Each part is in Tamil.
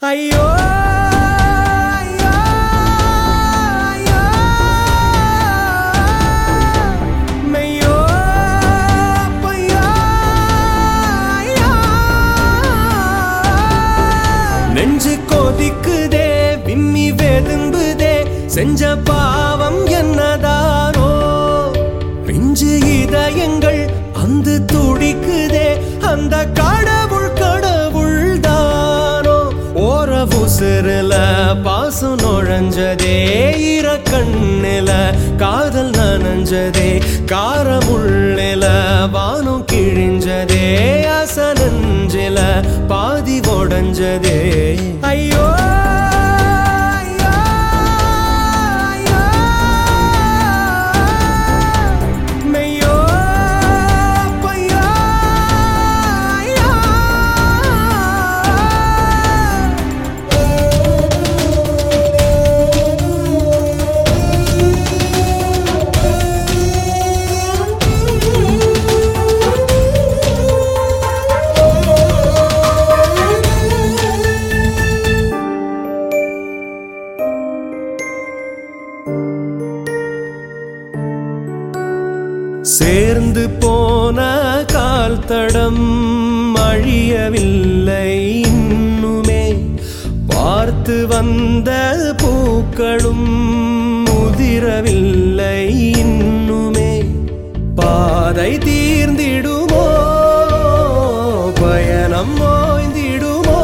ஐயோ ஐயோ, ஐயோ, மெய்யோ, பொய்யோ, ஐயோ. நெஞ்சு கொதிக்குதே விம்மி வெதும்புதே செஞ்ச பாவம் என்னதானோ பிஞ்சு இதயங்கள் அந்த துடிக்குதே அந்த கடவுள் கடவுள் தானோ ஓர உசுருல பாசம் நுழைஞ்சதே ஈர கண்ணில காதல் நனைஞ்சதே காரமுள்ளில வானம் கிழிஞ்சதே அச நெஞ்சில பாதி உடைஞ்சதே ஐயோ ஐயோ, ஐயோ. மெய்யோ, பொய்யோ, ஐயோ. சேர்ந்து போன கால் தடம் அழியவில்லை இன்னுமே பார்த்து வந்த பூக்களும் முதிரவில்லை இன்னுமே பாதை தீர்ந்திடுமோ பயணம் ஓய்ந்திடுமோ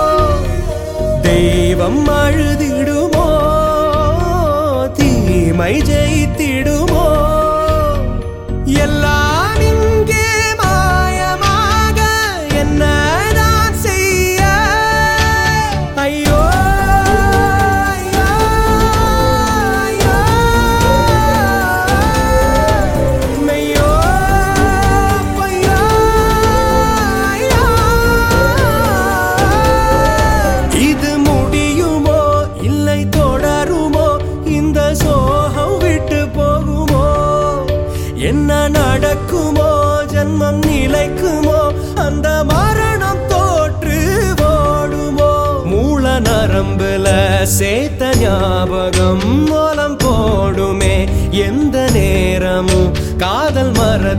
தெய்வம் அழுதிடுமோ தீமை ஜெயித்திடுமோ எல்லாம் இங்கே மாயமாக என்ன நான் செய்ய ஐயோ ஐயோ, ஐயோ. மெய்யோ, பொய்யோ, ஐயோ. இது முடியுமோ இல்லை தொடருமோ இந்த சோகம் விட்டு போகுமோ என்ன நடக்குமோ ஜன்மம் நிலைக்குமோ அந்த மரணம் தோற்று ஓடுமோ மூல நரம்புல சேத்த ஞாபகம் மூலம் போடுமே எந்த நேரமும் காதல் மர